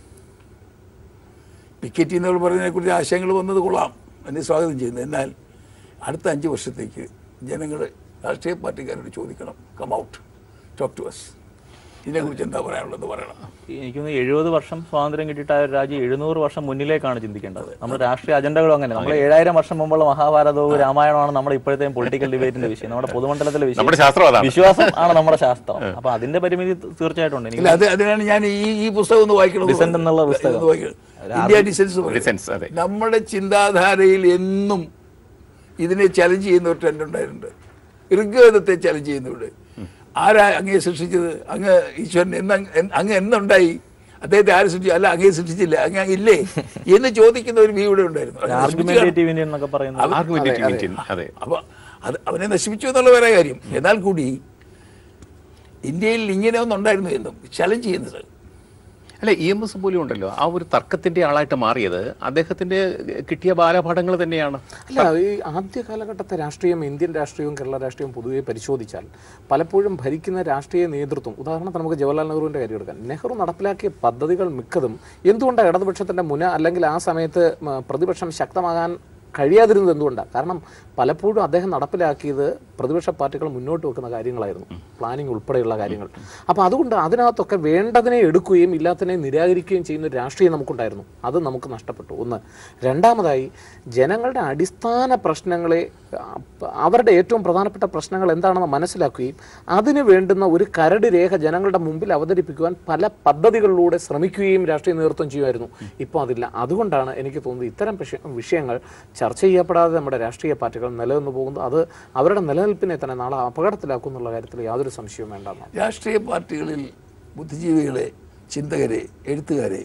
പിക്കറ്റ് എന്നവർ പറഞ്ഞതിനെക്കുറിച്ച് ആശയങ്ങൾ വന്നത് കൊള്ളാം എന്നെ സ്വാഗതം ചെയ്യുന്നു എന്നാൽ അടുത്ത അഞ്ച് വർഷത്തേക്ക് ജനങ്ങൾ രാഷ്ട്രീയ പാർട്ടിക്കാരോട് ചോദിക്കണം come out talk to us ഇതിനെക്കുറിച്ച് എന്താ പറയാനുള്ളത് പറയണം എനിക്ക് തോന്നുന്നു എഴുപത് വർഷം സ്വാതന്ത്ര്യം കിട്ടിയിട്ട് ആ ഒരു രാജ്യം എഴുന്നൂറ് വർഷം മുന്നിലേക്കാണ് ചിന്തിക്കേണ്ടത് നമ്മുടെ രാഷ്ട്രീയ അജണ്ടകളും അങ്ങനെ നമ്മൾ ഏഴായിരം വർഷം മുമ്പുള്ള മഹാഭാരതവും രാമായണമാണ് നമ്മുടെ ഇപ്പോഴത്തെ പൊളിറ്റിക്കൽ ഡിബേറ്റിന്റെ വിഷയം നമ്മുടെ പൊതുമണ്ഡലത്തിലെ നമ്മുടെ വിഷയം ശാസ്ത്രം അതാണ് വിശ്വാസം ആണ് നമ്മുടെ ശാസ്ത്രം അപ്പൊ അതിന്റെ പരിമിതി തീർച്ചയായിട്ടും ഉണ്ട് എനിക്ക് ഇല്ല അത് അതിനാണ് ഞാൻ ഈ ഈ പുസ്തകം ഒന്ന് വായിക്കണം എന്ന് Dissent എന്നുള്ള പറഞ്ഞത്. പുസ്തകം. ഒന്ന് വായിക്കണം. ഇന്ത്യ ഡിസെൻസ് പറയും. Dissents, അതെ. നമ്മുടെ ചിന്താധാരയിൽ എന്നും ഇതിനെ ചലഞ്ച് ചെയ്യുന്ന ഒരു ട്രെൻഡ് ഉണ്ടായിട്ടുണ്ട് ഋഗ്വേദത്തെ ചലഞ്ച് ചെയ്യുന്നവിടെ ആരാ അങ്ങയെ സൃഷ്ടിച്ചത് അങ്ങ് ഈശ്വരൻ എന്ന് അങ്ങ് എന്ന് അങ്ങ് എന്നുണ്ടായി അദ്ദേഹത്തെ ആര് സൃഷ്ടിച്ചു അല്ല അങ്ങയെ സൃഷ്ടിച്ചില്ല അങ്ങ് അങ്ങ് ഇല്ലേ എന്ന് ചോദിക്കുന്ന ഒരു വ്യൂ ഇവിടെ ഉണ്ടായിരുന്നു അത് നശിപ്പിച്ചു കാണും. ആർഗ്യുമെന്റേറ്റീവ് ഇന്ത്യൻ എന്നൊക്കെ പറയുന്നത് ആർഗ്യുമെന്റേറ്റീവ് ഇന്ത്യൻ അതെ അപ്പൊ അത് അവനെ നശിപ്പിച്ചു എന്നുള്ള വേറെ കാര്യം എന്നാൽ കൂടി ഇന്ത്യയിൽ ഇങ്ങനെ ഒന്നുണ്ടായിരുന്നു എന്നും ചലഞ്ച് ചെയ്യുന്നത് അല്ല ഇ എം എസ് പോലും ഉണ്ടല്ലോ ആ ഒരു തർക്കത്തിന്റെ ആളായിട്ട് മാറിയത് അദ്ദേഹത്തിന്റെ കിട്ടിയ ബാലപാഠങ്ങൾ തന്നെയാണ് അല്ല ഈ ആദ്യ കാലഘട്ടത്തെ രാഷ്ട്രീയം ഇന്ത്യൻ രാഷ്ട്രീയവും കേരള രാഷ്ട്രീയവും പൊതുവെ പരിശോധിച്ചാൽ പലപ്പോഴും ഭരിക്കുന്ന രാഷ്ട്രീയ നേതൃത്വം ഉദാഹരണത്തിന് നമുക്ക് ജവഹർലാൽ നെഹ്റുവിൻ്റെ കാര്യം എടുക്കാം നെഹ്റു നടപ്പിലാക്കിയ പദ്ധതികൾ മിക്കതും എന്തുകൊണ്ടാണ് ഇടതുപക്ഷത്തിൻ്റെ മുന അല്ലെങ്കിൽ ആ സമയത്ത് മ, പ്രതിപക്ഷം ശക്തമാകാൻ കഴിയാതിരുന്നത് എന്തുകൊണ്ടാണ് കാരണം പലപ്പോഴും അദ്ദേഹം നടപ്പിലാക്കിയത് പ്രതിപക്ഷ പാർട്ടികൾ മുന്നോട്ട് വെക്കുന്ന കാര്യങ്ങളായിരുന്നു പ്ലാനിംഗ് ഉൾപ്പെടെയുള്ള കാര്യങ്ങൾ അപ്പോൾ അതുകൊണ്ട് അതിനകത്തൊക്കെ വേണ്ടതിനെ എടുക്കുകയും ഇല്ലാത്തതിനെ നിരാകരിക്കുകയും ചെയ്യുന്ന ഒരു രാഷ്ട്രീയം നമുക്കുണ്ടായിരുന്നു അത് നമുക്ക് നഷ്ടപ്പെട്ടു ഒന്ന് രണ്ടാമതായി ജനങ്ങളുടെ അടിസ്ഥാന പ്രശ്നങ്ങളെ ആ, അവരുടെ ഏറ്റവും പ്രധാനപ്പെട്ട പ്രശ്നങ്ങൾ എന്താണെന്ന് മനസ്സിലാക്കുകയും അതിന് വേണ്ടുന്ന ഒരു കരട് രേഖ ജനങ്ങളുടെ മുമ്പിൽ അവതരിപ്പിക്കുവാൻ പല പദ്ധതികളിലൂടെ ശ്രമിക്കുകയും രാഷ്ട്രീയ നേതൃത്വം ചെയ്യുമായിരുന്നു ഇപ്പോൾ അതില്ല അതുകൊണ്ടാണ് എനിക്ക് തോന്നുന്നത് ഇത്തരം വിഷയ- വിഷയങ്ങൾ ചർച്ച ചെയ്യപ്പെടാതെ നമ്മുടെ രാഷ്ട്രീയ പാർട്ടികൾ നിലനിന്ന് പോകുന്നത് അത് അവരുടെ നിലനിൽപ്പിനെ തന്നെ നാളെ അപകടത്തിലാക്കും എന്നുള്ള കാര്യത്തിൽ യാതൊരു സംശയവും വേണ്ടെന്നാണ് രാഷ്ട്രീയ പാർട്ടികളിൽ ബുദ്ധിജീവികളെ ചിന്തകരെ എഴുത്തുകാരെ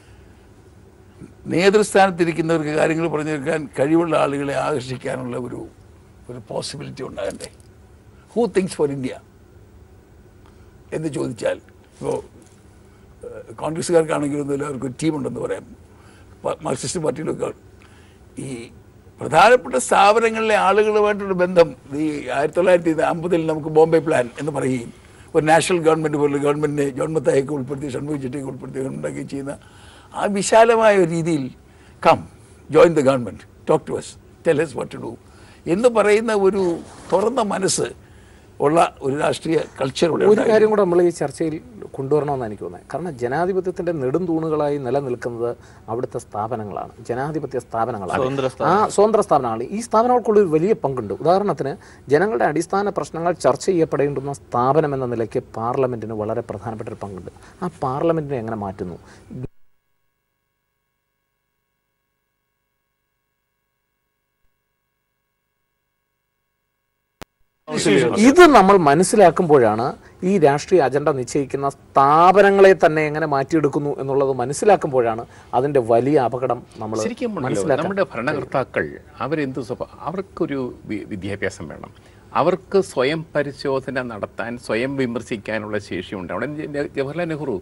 നേതൃസ്ഥാനത്തിരിക്കുന്നവർക്ക് കാര്യങ്ങൾ പറഞ്ഞു തീർക്കാൻ കഴിവുള്ള ആളുകളെ ആകർഷിക്കാനുള്ള ഒരു ഒരു പോസിബിലിറ്റി ഉണ്ടാകണ്ടേ ഹൂ തിങ്സ് ഫോർ ഇന്ത്യ എന്ന് ചോദിച്ചാൽ ഇപ്പോൾ കോൺഗ്രസ്സുകാർക്കാണെങ്കിലും എല്ലാവർക്കും ഒരു ടീമുണ്ടെന്ന് പറയാം പ- മാർക്സിസ്റ്റ് പാർട്ടിയിലൊക്കെ ഈ പ്രധാനപ്പെട്ട സ്ഥാപനങ്ങളിലെ ആളുകളുമായിട്ടുള്ള ബന്ധം ഈ ആയിരത്തി തൊള്ളായിരത്തി അമ്പതിൽ നമുക്ക് ബോംബെ പ്ലാൻ എന്ന് പറയുകയും ഒരു നാഷണൽ ഗവൺമെൻറ് പോലുള്ള ഗവൺമെൻറ്റിനെ ജോൺമത്തായൊക്കെ ഉൾപ്പെടുത്തി ഷൺമുഖിച്ചിട്ടൊക്കെ ഉൾപ്പെടുത്തി ഉണ്ടാക്കി ചെയ്യുന്ന ആ വിശാലമായ ഒരു രീതിയിൽ come join the government talk to us tell us what to do എന്ന് പറയുന്ന ഒരു തുറന്ന മനസ്സ് ഉള്ള ഒരു രാഷ്ട്രീയ കൾച്ചർ ഇവിടെ ഒരു ഉണ്ടായി. കാര്യം കൂടെ നമ്മൾ ഈ ചർച്ചയിൽ കൊണ്ടുവരണമെന്ന് എനിക്ക് തോന്നുന്നത് കാരണം ജനാധിപത്യത്തിന്റെ നെടുംതൂണുകളായി നിലനിൽക്കുന്നത് അവിടുത്തെ സ്ഥാപനങ്ങളാണ് ജനാധിപത്യ സ്ഥാപനങ്ങളാണ് ആ സ്വതന്ത്ര സ്ഥാപനങ്ങൾ ഈ സ്ഥാപനങ്ങൾക്കുള്ള ഒരു വലിയ പങ്കുണ്ട് ഉദാഹരണത്തിന് ജനങ്ങളുടെ അടിസ്ഥാന പ്രശ്നങ്ങൾ ചർച്ച ചെയ്യപ്പെടേണ്ടുന്ന സ്ഥാപനം എന്ന നിലയ്ക്ക് പാർലമെന്റിന് വളരെ പ്രധാനപ്പെട്ട ഒരു പങ്കുണ്ട് ആ പാർലമെന്റിനെ എങ്ങനെ മാറ്റുന്നു ഇത് നമ്മൾ മനസ്സിലാക്കുമ്പോഴാണ് ഈ രാഷ്ട്രീയ അജണ്ട നിശ്ചയിക്കുന്ന സ്ഥാപനങ്ങളെ തന്നെ എങ്ങനെ മാറ്റിയെടുക്കുന്നു എന്നുള്ളത് മനസ്സിലാക്കുമ്പോഴാണ് അതിന്റെ വലിയ അപകടം നമ്മൾ ശരിക്കും ഉണ്ടല്ലോ, മനസ്സിലാക്കാൻ നമ്മുടെ ഭരണകർത്താക്കൾ അവരെന്ത് സ്വഭാ അവർക്കൊരു വി- വിദ്യാഭ്യാസം വേണം അവർക്ക് സ്വയം പരിശോധന നടത്താൻ സ്വയം വിമർശിക്കാനുള്ള ശേഷി ഉണ്ടാവണം ജ- ജവഹർലാൽ നെഹ്റു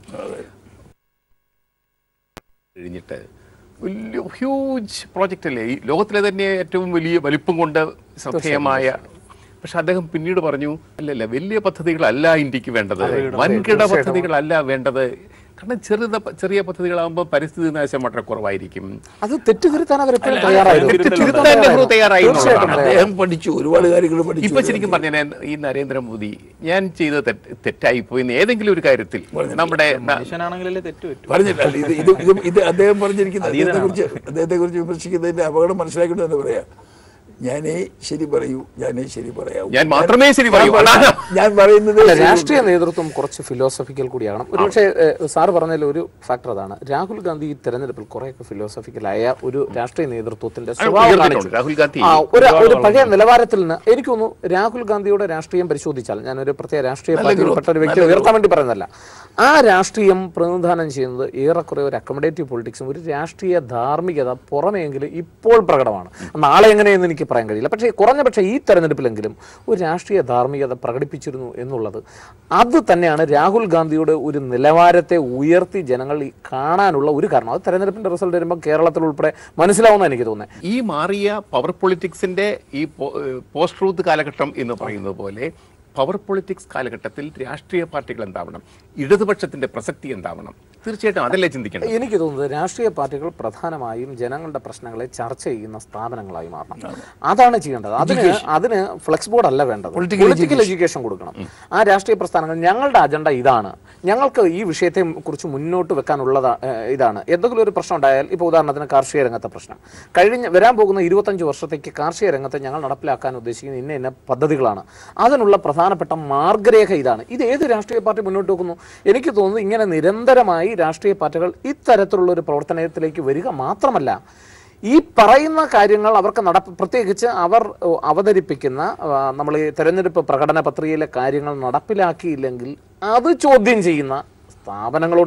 കഴിഞ്ഞിട്ട് വലിയ ഹ്യൂജ് പ്രോജക്റ്റ് അല്ലേ ഈ ലോകത്തിലെ തന്നെ ഏറ്റവും വലിയ വലിപ്പം കൊണ്ട് ശ്രദ്ധേയമായ പക്ഷെ അദ്ദേഹം പിന്നീട് പറഞ്ഞു അല്ലല്ല വലിയ പദ്ധതികളല്ല ഇന്ത്യക്ക് വേണ്ടത് വൻകിട പദ്ധതികളല്ല വേണ്ടത് കാരണം ചെറുത ചെറിയ പദ്ധതികളാകുമ്പോൾ പരിസ്ഥിതി നാശം വളരെ കുറവായിരിക്കും അത് തെറ്റുതിരുത്താൻ അവർ എപ്പോഴും തയ്യാറായിരുന്നു തെറ്റുതിരുത്താൻ നെഹ്റു തയ്യാറായി തീർച്ചയായിട്ടും എന്നുള്ളതാണ്. അദ്ദേഹം പഠിച്ചു ഒരുപാട് കാര്യങ്ങൾ പഠിച്ചു ഇപ്പൊ ശരിക്കും പറഞ്ഞാൽ ഈ നരേന്ദ്രമോദി ഞാൻ ചെയ്ത തെറ്റ് തെറ്റായി പോയി എന്ന് ഏതെങ്കിലും ഒരു കാര്യത്തിൽ നമ്മുടെ ന- മനുഷ്യനാണെങ്കിലല്ലേ തെറ്റ് പറ്റൂ പറഞ്ഞില്ല ഇത് ഇത് ഇത് ഇത് അദ്ദേഹം പറഞ്ഞിരിക്കുന്നത് അദ്ദേഹത്തെ കുറിച്ച് അദ്ദേഹത്തെ കുറിച്ച് വിമർശിക്കുന്നതിന്റെ അപകടം മനസ്സിലാക്കിയിട്ട് എന്ന് പറയാ ഞാനേ ശരി പറയൂ ഞാനേ ശരി പറയാവൂ ഞാൻ മാത്രമേ ശരി പറയൂ. ഞാൻ പറ- ഞാൻ പറയുന്നത് അല്ല, ശരി. രാഷ്ട്രീയ നേതൃത്വം കുറച്ച് ഫിലോസഫിക്കൽ കൂടിയാകണം ഒരുപക്ഷെ ഏഹ്, സാർ പറഞ്ഞതിൽ ഒരു ഫാക്ടർ അതാണ് രാഹുൽ ഗാന്ധി ഈ തെരഞ്ഞെടുപ്പിൽ കുറെയൊക്കെ ഫിലോസഫിക്കലായ ഒരു രാഷ്ട്രീയ നേതൃത്വത്തിന്റെ സ്വഭാവം ഉയർന്നിട്ടുണ്ട്. കാണിച്ചു. രാഹുൽ ഗാന്ധി ആ, ഒരു ഒരു പഴയ നിലവാരത്തിൽ നിന്ന് എനിക്ക് തോന്നുന്നു രാഹുൽ ഗാന്ധിയുടെ രാഷ്ട്രീയം പരിശോധിച്ചാൽ ഞാനൊരു പ്രത്യേക രാഷ്ട്രീയ പാർട്ടിയിൽപ്പെട്ട ഒരു വ്യക്തി ഉയർത്താൻ വേണ്ടി പറയുന്നതല്ല ആ രാഷ്ട്രീയം പ്രതിനിധാനം ചെയ്യുന്നത് ഏറെക്കുറെ ഒരു അക്കോമഡേറ്റീവ് പൊളിറ്റിക്സും ഒരു രാഷ്ട്രീയ ധാർമ്മികത പുറമെയെങ്കിലും ഇപ്പോൾ പ്രകടമാണ് നാളെ എങ്ങനെയെന്ന് എനിക്ക് പറയാൻ കഴിയില്ല പക്ഷേ കുറഞ്ഞ പക്ഷേ ഈ തെരഞ്ഞെടുപ്പിലെങ്കിലും ഒരു രാഷ്ട്രീയ ധാർമ്മികത പ്രകടിപ്പിച്ചിരുന്നു എന്നുള്ളത് അത് തന്നെയാണ് രാഹുൽ ഗാന്ധിയുടെ ഒരു നിലവാരത്തെ ഉയർത്തി ജനങ്ങൾ ഈ കാണാനുള്ള ഒരു കാരണം അത് തെരഞ്ഞെടുപ്പിന്റെ റിസൾട്ട് വരുമ്പോൾ കേരളത്തിൽ ഉൾപ്പെടെ മനസ്സിലാവുന്ന എനിക്ക് തോന്നുന്നത് ഈ മാറിയ പവർ പൊളിറ്റിക്സിന്റെ ഈ പോസ്റ്റ് ട്രൂത്ത് കാലഘട്ടം എന്ന് പറയുന്നത് പോലെ പവർ പൊളിറ്റിക്സ് കാലഘട്ടത്തിൽ രാഷ്ട്രീയ പാർട്ടികൾ എന്താവണം ഇടതുപക്ഷത്തിന്റെ പ്രസക്തി എന്താവണം തീർച്ചയായിട്ടും അതല്ലേ ചിന്തിക്കണം എനിക്ക് തോന്നുന്നത് രാഷ്ട്രീയ പാർട്ടികൾ പ്രധാനമായും ജനങ്ങളുടെ പ്രശ്നങ്ങളെ ചർച്ച ചെയ്യുന്ന സ്ഥാപനങ്ങളായി മാറണം അതാണ് ചെയ്യേണ്ടത് അതിന് അതിന് ഫ്ലെക്സ് ബോർഡ് അല്ല വേണ്ടത് പൊളിറ്റിക്കൽ എഡ്യൂക്കേഷൻ കൊടുക്കണം ആ രാഷ്ട്രീയ പ്രസ്ഥാനങ്ങൾ ഞങ്ങളുടെ അജണ്ട ഇതാണ് ഞങ്ങൾക്ക് ഈ വിഷയത്തെ കുറിച്ച് മുന്നോട്ട് വെക്കാനുള്ളത് ഇതാണ് എന്തെങ്കിലും ഒരു പ്രശ്നം ഉണ്ടായാൽ ഇപ്പോൾ ഉദാഹരണത്തിന് കാർഷിക രംഗത്തെ പ്രശ്നം കഴിഞ്ഞ വരാൻ പോകുന്ന ഇരുപത്തഞ്ച് വർഷത്തേക്ക് കാർഷിക രംഗത്ത് ഞങ്ങൾ നടപ്പിലാക്കാൻ ഉദ്ദേശിക്കുന്ന ഇന്ന ഇന്ന പദ്ധതികളാണ് അതിനുള്ള പ്രധാനപ്പെട്ട മാർഗരേഖ ഇതാണ് ഇത് ഏത് രാഷ്ട്രീയ പാർട്ടി മുന്നോട്ട് വെക്കുന്നു എനിക്ക് തോന്നുന്നു ഇങ്ങനെ നിരന്തരമായി രാഷ്ട്രീയ പാർട്ടികൾ ഇത്തരത്തിലുള്ള ഒരു പ്രവർത്തനത്തിലേക്ക് വരിക മാത്രമല്ല ഈ പറയുന്ന കാര്യങ്ങൾ അവർക്ക് നടപ്പ് പ്രത്യേകിച്ച് അവർ ഓ, അവതരിപ്പിക്കുന്ന നമ്മൾ ഈ തെരഞ്ഞെടുപ്പ് പ്രകടന പത്രികയിലെ കാര്യങ്ങൾ നടപ്പിലാക്കിയില്ലെങ്കിൽ അത് ചോദ്യം ചെയ്യുന്ന സ്ഥാപനങ്ങൾ ഉണ്ടാവണം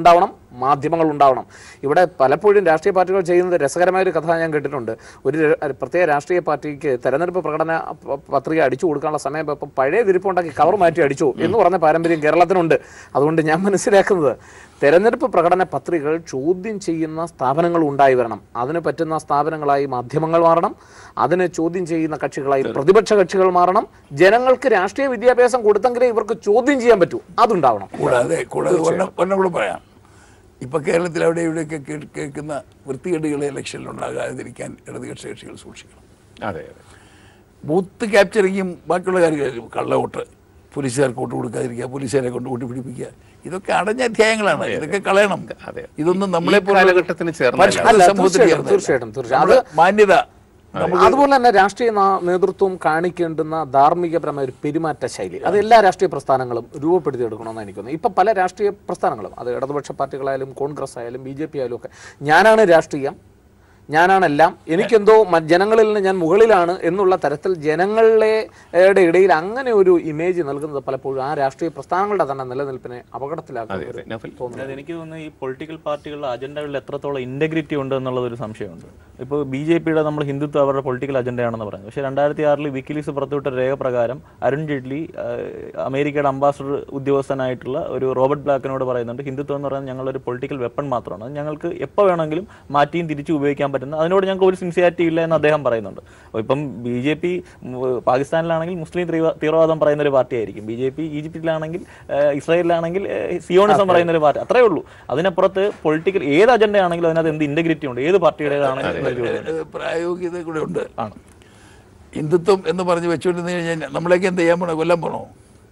മാധ്യമങ്ങൾ ഉണ്ടാവണം ഇവിടെ പലപ്പോഴും രാഷ്ട്രീയ പാർട്ടികൾ ചെയ്യുന്നത് രസകരമായ ഒരു കഥ ഞാൻ കേട്ടിട്ടുണ്ട് ഒരു ര- പ്രത്യേക രാഷ്ട്രീയ പാർട്ടിക്ക് തെരഞ്ഞെടുപ്പ് പ്രകടന പ- പത്രിക അടിച്ചു കൊടുക്കാനുള്ള സമയം ഇപ്പം പഴയ വിരിപ്പുണ്ടാക്കി കവർ മാറ്റി അടിച്ചു എന്ന് പറഞ്ഞ പാരമ്പര്യം കേരളത്തിനുണ്ട് അതുകൊണ്ട് ഞാൻ മനസ്സിലാക്കുന്നത് തെരഞ്ഞെടുപ്പ് പ്രകടന പത്രികകൾ ചോദ്യം ചെയ്യുന്ന സ്ഥാപനങ്ങൾ ഉണ്ടായി വരണം അതിന് പറ്റുന്ന സ്ഥാപനങ്ങളായി മാധ്യമങ്ങൾ മാറണം അതിന് ചോദ്യം ചെയ്യുന്ന കക്ഷികളായി പ്രതിപക്ഷ കക്ഷികൾ മാറണം ജനങ്ങൾക്ക് രാഷ്ട്രീയ വിദ്യാഭ്യാസം കൊടുത്തെങ്കിലേ ഇവർക്ക് ചോദ്യം ചെയ്യാൻ പറ്റൂ അതുണ്ടാവണം കൂടാതെ കൂടാതെ ഒരെണ്ണം ഒരെണ്ണം കൂടെ പറയാം ഇപ്പൊ കേരളത്തിൽ അവിടെ ഇവിടെയൊക്കെ കേ- കേൾക്കുന്ന വൃത്തികേടുകളെ ഇലക്ഷനിൽ ഉണ്ടാകാതിരിക്കാൻ ഇടതുകക്ഷി കക്ഷികൾ സൂക്ഷിക്കണം അതെ അതെ ബൂത്ത് ക്യാപ്ചറിങ്ങും ബാക്കിയുള്ള കാര്യങ്ങൾ കള്ളവോട്ട് പോലീസുകാർക്ക് വോട്ട് കൊടുക്കാതിരിക്കുക പോലീസുകാരെ കൊണ്ട് വോട്ട് പിടിപ്പിക്കുക ഇതൊക്കെ അടഞ്ഞ അധ്യായങ്ങളാണ് ഇതൊക്കെ കളയണം അതെ. ഇതൊന്നും നമ്മളെ ഈ കാലഘട്ടത്തിന് ചേർന്നതല്ല. പരിഷ്കൃത അല്ല, സമൂഹത്തിൽ തീർച്ചയായിട്ടും, ചേർന്നതല്ല. തീർച്ചയായിട്ടും, തീർച്ചയായും. നമ്മുടെ മാന്യത അതുപോലെ തന്നെ രാഷ്ട്രീയ നാ- നേതൃത്വം കാണിക്കേണ്ടുന്ന ധാർമ്മികപരമായ ഒരു പെരുമാറ്റ ശൈലി അത് എല്ലാ രാഷ്ട്രീയ പ്രസ്ഥാനങ്ങളും രൂപപ്പെടുത്തിയെടുക്കണമെന്ന് എനിക്ക് തോന്നുന്നു ഇപ്പം പല രാഷ്ട്രീയ പ്രസ്ഥാനങ്ങളും അത് ഇടതുപക്ഷ പാർട്ടികളായാലും കോൺഗ്രസ് ആയാലും ബി ജെ പി ആയാലും ഒക്കെ ഞാനാണ് രാഷ്ട്രീയം ഞാനാണെല്ലാം എനിക്കെന്തോ മ- ജനങ്ങളിൽ നിന്ന് ഞാൻ മുകളിലാണ് എന്നുള്ള തരത്തിൽ ജനങ്ങളുടെ യുടെ ഇടയിൽ അങ്ങനെ ഒരു ഇമേജ് നൽകുന്നത് പലപ്പോഴും ആ രാഷ്ട്രീയ പ്രസ്ഥാനങ്ങളുടെ തന്നെ നിലനിൽപ്പിനെ അതെ അപകടത്തിലാക്കും അതെ നഫൽ അതായത് എനിക്ക് തോന്നുന്നു ഈ പൊളിറ്റിക്കൽ പാർട്ടികളുടെ അജണ്ടകളിൽ എത്രത്തോളം ഇന്റഗ്രിറ്റി ഉണ്ട് എന്നുള്ളത് ഒരു സംശയമുണ്ട് ഇപ്പോൾ ബി ജെ പിയുടെ നമ്മൾ ഹിന്ദുത്വം അവരുടെ പൊളിറ്റിക്കൽ അജണ്ടയാണെന്ന് പറഞ്ഞു പക്ഷേ രണ്ടായിരത്തി ആറിൽ വിക്കിലീസ് പുറത്തുവിട്ട ഒരു രേഖ പ്രകാരം അരുൺ ജെയ്റ്റ്ലി ആ, അമേരിക്കയുടെ അംബാസഡർ ഉദ്യോഗസ്ഥനായിട്ടുള്ള ഒരു റോബർട്ട് ബ്ലാക്കിനോട് പറയുന്നുണ്ട് ഹിന്ദുത്വം എന്ന് പറയുന്നത് ഞങ്ങളൊരു പൊളിറ്റിക്കൽ വെപ്പൺ മാത്രമാണ് അത് ഞങ്ങൾക്ക് എപ്പോൾ വേണമെങ്കിലും മാറ്റിയും തിരിച്ചു ഉപയോഗിക്കാൻ പറ്റുന്ന അതിനോട് ഞങ്ങൾക്ക് ഒരു സിൻസിയാരിറ്റി ഇല്ല എന്ന് അദ്ദേഹം പറയുന്നുണ്ട് അപ്പോൾ ഇപ്പം ബി ജെ പി പാകിസ്ഥാനിലാണെങ്കിൽ മുസ്ലിം തീവ്ര- തീവ്രവാദം പറയുന്ന ഒരു പാർട്ടി ആയിരിക്കും ബി ജെ പി ഈജിപ്തിലാണെങ്കിൽ ഏഹ്, ഇസ്രായേലിലാണെങ്കിൽ ഏഹ്, സിയോണിസം പറയുന്ന ഒരു പാർട്ടി അത്രേ ഉള്ളൂ അതിനപ്പുറത്ത് പൊളിറ്റിക്കൽ ഏത് അജണ്ട ആണെങ്കിലും അതിനകത്ത് എന്ത് ഇന്റഗ്രിറ്റി ഉണ്ട് ഏത് പാർട്ടിയുടേതാണെങ്കിലും എന്നൊരു ചോദ്യം. ഏഹ് പ്രായോഗികത കൂടെ ഉണ്ട് ആണ് ഹിന്ദുത്വം എന്ന് പറഞ്ഞ് വെച്ചുകൊണ്ടിരുന്ന് കഴിഞ്ഞാൽ നമ്മളേക്ക് എന്ത് ചെയ്യാൻ പോണോ കൊല്ലാൻ പോണോ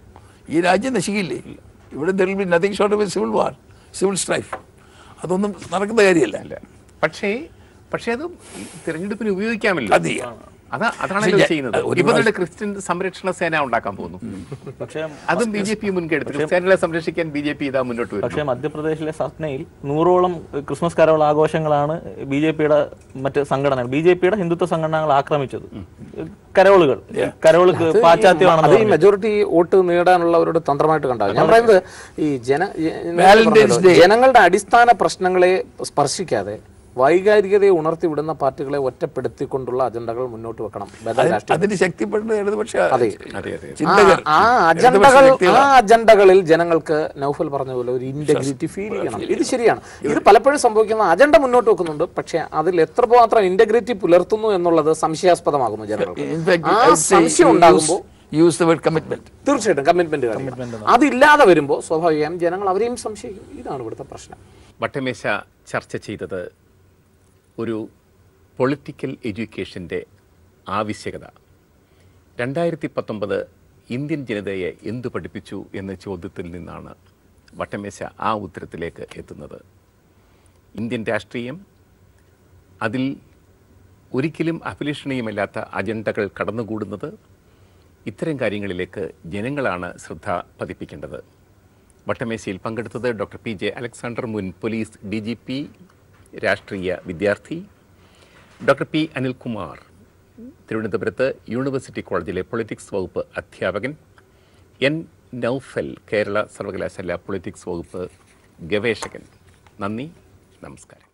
ഈ രാജ്യം നശിക്കില്ലേ ഇവിടെ there be nothing short of civil war civil strife അതൊന്നും നടക്കുന്ന കാര്യമല്ല അല്ല പക്ഷേ പക്ഷേ അത് ഈ തിരഞ്ഞെടുപ്പിന് ഉപയോഗിക്കാമല്ലോ അത് അതാ അതാണല്ലോ പക്ഷേ ചെയ്യുന്നത് ഒരു ഇപ്പൊ തന്നെ ക്രിസ്ത്യൻ സംരക്ഷണ സേന ഉണ്ടാക്കാൻ പോകുന്നു പക്ഷേ അതും ബി ജെ പി മുൻകെടുത്ത് ക്രിസ്ത്യാനികളെ സംരക്ഷിക്കാൻ ബി ജെ പി ഇതാ മുന്നോട്ട് വരും പക്ഷേ മധ്യപ്രദേശിലെ സത്നയിൽ നൂറോളം ക്രിസ്മസ് കരോൾ ആഘോഷങ്ങളാണ് ബി ജെ പിയുടെ മറ്റ് സംഘടനകൾ ബി ജെ പിയുടെ ഹിന്ദുത്വ സംഘടനകൾ ആക്രമിച്ചത് കരോളുകൾ കരോളുക്ക് പാശ്ചാത്യമാണെന്ന് അത് ഈ പറഞ്ഞു. മെജോറിറ്റി വോട്ട് നേടാനുള്ളവരുടെ തന്ത്രമായിട്ട് കണ്ടാവും ഞാൻ പറയുന്നത് ഈ ജന ഈ നേരത്തെ Valentine's പറഞ്ഞല്ലോ, Day. ജനങ്ങളുടെ അടിസ്ഥാന പ്രശ്നങ്ങളെ സ്പർശിക്കാതെ വൈകാരികതയെ ഉണർത്തിവിടുന്ന പാർട്ടികളെ ഒറ്റപ്പെടുത്തിക്കൊണ്ടുള്ള അജണ്ടകൾ മുന്നോട്ട് വെക്കണം ബദൽ രാഷ്ട്രീയ അതിന് ശക്തിപ്പെടുന്ന ഇടതുപക്ഷ അതെ. അതെ അതെ ആ ചിന്തകർ ആ ഇടതുപക്ഷ അജണ്ടകൾ ആ വ്യക്തികളാണ്. അജണ്ടകളിൽ ജനങ്ങൾക്ക് നൗഫൽ പറഞ്ഞ പോലെ ഒരു ഇന്റഗ്രിറ്റി ഫീൽ ചെയ്യണം ഇത് ശരിയാണ് ഇത് പലപ്പോഴും സംഭവിക്കുന്ന അജണ്ട മുന്നോട്ട് വെക്കുന്നുണ്ട് പക്ഷേ അതിൽ എത്രമാത്രം ഇന്റഗ്രിറ്റി പുലർത്തുന്നു എന്നുള്ളത് സംശയാസ്പദമാകുന്നു ജനങ്ങൾക്ക് In fact, ആ I would say സംശയം you ഉണ്ടാകുമ്പോൾ use- use the word commitment. തീർച്ചയായിട്ടും കമ്മിറ്റ്മെന്റ് കാണിക്കണം അതില്ലാതെ വരുമ്പോൾ സ്വാഭാവികമായും ജനങ്ങൾ അവരെയും സംശയിക്കും ഇതാണ് ഇവിടുത്തെ പ്രശ്നം വട്ടമേശ ചർച്ച ചെയ്തത് ഒരു പൊളിറ്റിക്കൽ എഡ്യൂക്കേഷൻ്റെ ആവശ്യകത രണ്ടായിരത്തി പത്തൊമ്പത് ഇന്ത്യൻ ജനതയെ എന്തു പഠിപ്പിച്ചു എന്ന ചോദ്യത്തിൽ നിന്നാണ് വട്ടമേശ ആ ഉത്തരത്തിലേക്ക് എത്തുന്നത് ഇന്ത്യൻ രാഷ്ട്രീയം അതിൽ ഒരിക്കലും അഭിലഷണീയമല്ലാത്ത അജണ്ടകൾ കടന്നുകൂടുന്നത് ഇത്തരം കാര്യങ്ങളിലേക്ക് ജനങ്ങളാണ് ശ്രദ്ധ പതിപ്പിക്കേണ്ടത് വട്ടമേശയിൽ പങ്കെടുത്തത് ഡോക്ടർ പി ജെ അലക്സാണ്ടർ മുൻ പോലീസ് ഡി ജി പി രാഷ്ട്രീയ വിദ്യാർത്ഥി ഡോക്ടർ പി അനിൽകുമാർ തിരുവനന്തപുരത്ത് യൂണിവേഴ്സിറ്റി കോളേജിലെ പൊളിറ്റിക്സ് വകുപ്പ് അധ്യാപകൻ എൻ നൌഫൽ കേരള സർവകലാശാല പൊളിറ്റിക്സ് വകുപ്പ് ഗവേഷകൻ നന്ദി നമസ്കാരം